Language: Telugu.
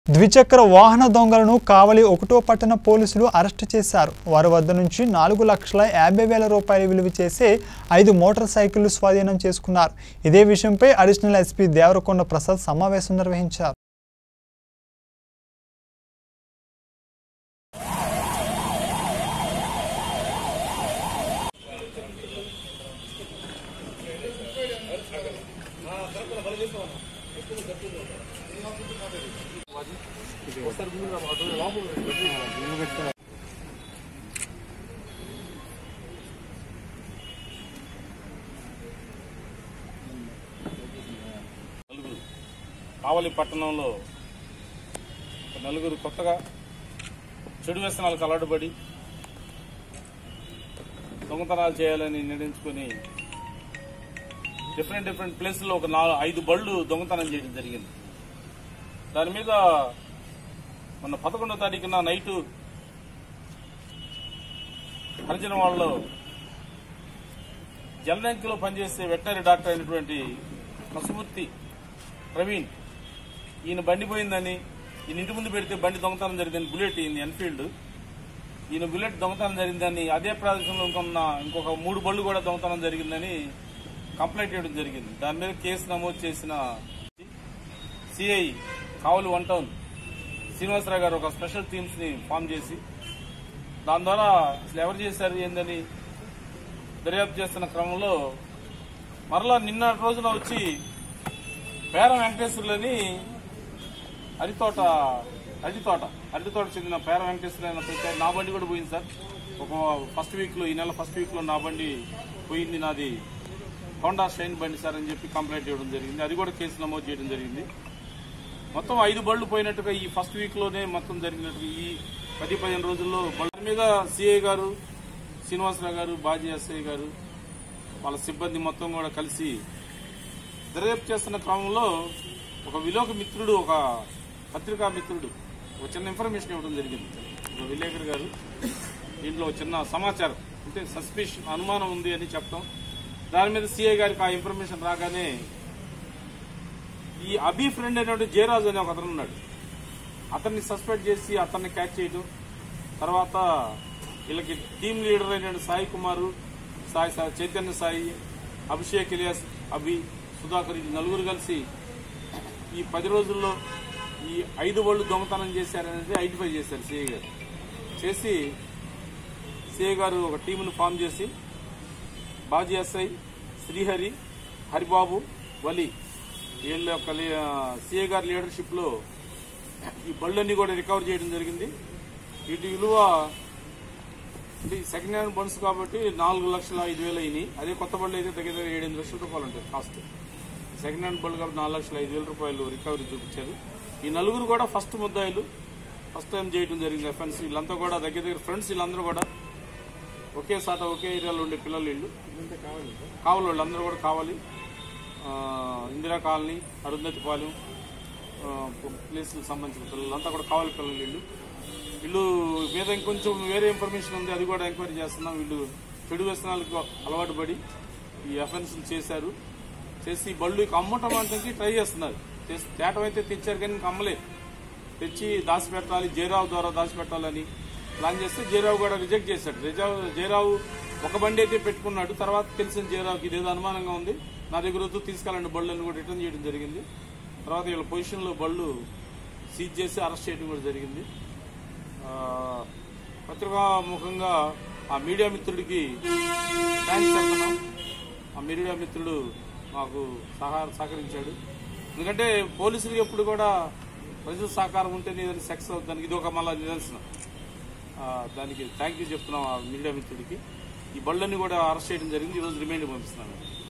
ద్విచక్ర వాహన దొంగలను కావలి ఒకటో పట్టణ పోలీసులు అరెస్టు చేశారు వారి వద్ద నుంచి నాలుగు లక్షల యాభై వేల రూపాయలు విలువ చేసే ఐదు మోటార్ సైకిళ్లు స్వాధీనం చేసుకున్నారు ఇదే విషయంపై అడిషనల్ ఎస్పీ దేవరకొండ ప్రసాద్ సమావేశం నిర్వహించారు నలుగురు కావలి పట్టణంలో ఒక నలుగురు కొత్తగా చెడు వ్యసనాలకు అలవాటుపడి దొంగతనాలు చేయాలని నిర్ణయించుకొని డిఫరెంట్ డిఫరెంట్ ప్లేసుల్లో ఒక నాలుగు ఐదు బళ్ళు దొంగతనం చేయడం జరిగింది దాని మీద మొన్న పదకొండో తారీఖున నైటు హరిజన వాళ్ళలో జలనంకిలో పనిచేసే వెటనరీ డాక్టర్ అయినటువంటి కసుమూర్తి ప్రవీణ్ ఈయన బండి పోయిందని ఈయన ఇంటి ముందు పెడితే బండి దొంగతనం జరిగిందని బుల్లెట్ ఈయన ఎన్ఫీల్డ్ ఈయన బుల్లెట్ దొంగతనం జరిగిందని అదే ప్రదేశంలో ఇంకొన్న ఇంకొక మూడు బళ్ళు కూడా దొంగతనం జరిగిందని కంప్లైంట్ చేయడం జరిగింది దాని మీద కేసు నమోదు చేసిన CI Kavali one town Srinivasarao గారు ఒక స్పెషల్ టీమ్స్ ని ఫామ్ చేసి దాని ద్వారా అసలు ఎవరు చేశారు ఏందని దర్యాప్తు చేస్తున్న క్రమంలో మరలా నిన్న రోజున వచ్చి పేర వెంకటేశ్వర్లని అరితోట అరటితోట అరటితోట చెందిన పేర వెంకటేశ్వర అయిన ప్రతి నా బండి కూడా పోయింది సార్ ఒక ఫస్ట్ వీక్ లో ఈ నెల ఫస్ట్ వీక్ లో నా బండి పోయింది నాది హోండా షైన్ బండి సార్ అని చెప్పి కంప్లైంట్ చేయడం జరిగింది అది కూడా కేసు నమోదు చేయడం జరిగింది మొత్తం ఐదు బళ్ళు పోయినట్టుగా ఈ ఫస్ట్ వీక్ లోనే మొత్తం జరిగినట్టుగా ఈ పది పదిహేను రోజుల్లో బళ్ళ మీద సిఐ గారు శ్రీనివాసరావు గారు బాజీ ఎస్ఐ గారు వాళ్ళ సిబ్బంది మొత్తం కూడా కలిసి దర్యాప్తు చేస్తున్న క్రమంలో ఒక విలోక మిత్రుడు ఒక పత్రికా మిత్రుడు ఒక చిన్న ఇన్ఫర్మేషన్ ఇవ్వడం జరిగింది ఒక విలేకరు గారు దీంట్లో ఒక చిన్న సమాచారం అంటే సస్పిషన్ అనుమానం ఉంది అని చెప్పడం దాని మీద సిఐ గారికి ఆ ఇన్ఫర్మేషన్ రాగానే ఈ అబీ ఫ్రెండ్ అయినటువంటి జయరాజు అనే ఒక అతను ఉన్నాడు అతన్ని సస్పెండ్ చేసి అతన్ని క్యాచ్ చేయడం తర్వాత వీళ్ళకి టీం లీడర్ అయిన సాయి కుమారు సాయి సాయి చైతన్య సాయి అభిషేక్ ఇలియాస్ అభి సుధాకర్ ఈ నలుగురు కలిసి ఈ పది రోజుల్లో ఈ ఐదు వాళ్ళు దొంగతనం చేశారనేది ఐడెంటిఫై చేశారు సిఐ గారు చేసి సిఐ గారు ఒక టీమును ఫామ్ చేసి బాజీ ఎస్ఐ శ్రీహరి హరిబాబు వలి వీళ్ళ యొక్క సిఐ గారి లీడర్షిప్ లో ఈ బళ్ళన్నీ కూడా రికవర్ చేయడం జరిగింది వీటి విలువ అంటే ఈ సెకండ్ హ్యాండ్ బండ్స్ కాబట్టి నాలుగు లక్షల ఐదు వేలు అయినాయి అదే కొత్త బళ్ళు అయితే దగ్గర దగ్గర ఏడెనిమిది లక్షల రూపాయలు ఉంటాయి కాస్ట్ సెకండ్ హ్యాండ్ బళ్ళు కాబట్టి నాలుగు లక్షల ఐదు వేల రూపాయలు రికవరీ చూపించారు ఈ నలుగురు కూడా ఫస్ట్ ముద్దాయిలు ఫస్ట్ టైం చేయడం జరిగింది ఎఫెన్స్ వీళ్ళంతా కూడా దగ్గర దగ్గర ఫ్రెండ్స్ వీళ్ళందరూ కూడా ఒకే సాట ఒకే ఏరియాలో ఉండే పిల్లలు వీళ్ళు కావాలి వాళ్ళందరూ కూడా కావాలి ఆ, ఇందిరా కాలనీ అరుంధతిపాలెం ప్లేస్కి సంబంధించిన పిల్లలంతా కూడా కావాలి పిల్లలు వీళ్ళు వీళ్ళు మీద ఇంకొంచెం వేరే ఇన్ఫర్మేషన్ ఉంది అది కూడా ఎంక్వైరీ చేస్తున్నాం వీళ్ళు చెడు వ్యసనాలకు అలవాటు పడి ఈ అఫెన్స్ చేశారు చేసి ఈ బళ్ళు ఇక అమ్మటం అంటే ట్రై చేస్తున్నారు చేసి తేటం అయితే తెచ్చారు కానీ ఇంకా అమ్మలేదు తెచ్చి దాచిపెట్టాలి జయరావు ద్వారా దాచిపెట్టాలని ప్లాన్ చేస్తే జయరావు కూడా రిజెక్ట్ చేశాడు రిజావు జయరావు ఒక బండి అయితే పెట్టుకున్నాడు తర్వాత తెలిసిన జయరావుకి ఇదేదో అనుమానంగా ఉంది నా దగ్గర వద్దు తీసుకెళ్ళండి బళ్ళని కూడా రిటర్న్ చేయడం జరిగింది తర్వాత వీళ్ళ పొజిషన్లో బళ్ళు సీజ్ చేసి అరెస్ట్ చేయడం కూడా జరిగింది ఆ, పత్రికాముఖంగా ఆ మీడియా మిత్రుడికి థ్యాంక్స్ చెప్తున్నాం ఆ మీడియా మిత్రుడు మాకు సహా సహకరించాడు ఎందుకంటే పోలీసులకు ఎప్పుడు కూడా ప్రజల సహకారం ఉంటేనే ఏదైనా సెక్స్ దానికి ఇది ఒక మళ్ళా నిదర్శనం ఆ, దానికి థ్యాంక్ యూ చెప్తున్నాం ఆ మీడియా మిత్రుడికి ఈ బళ్ళన్ని కూడా అరెస్ట్ చేయడం జరిగింది ఈరోజు రిమైండ్ పంపిస్తున్నాను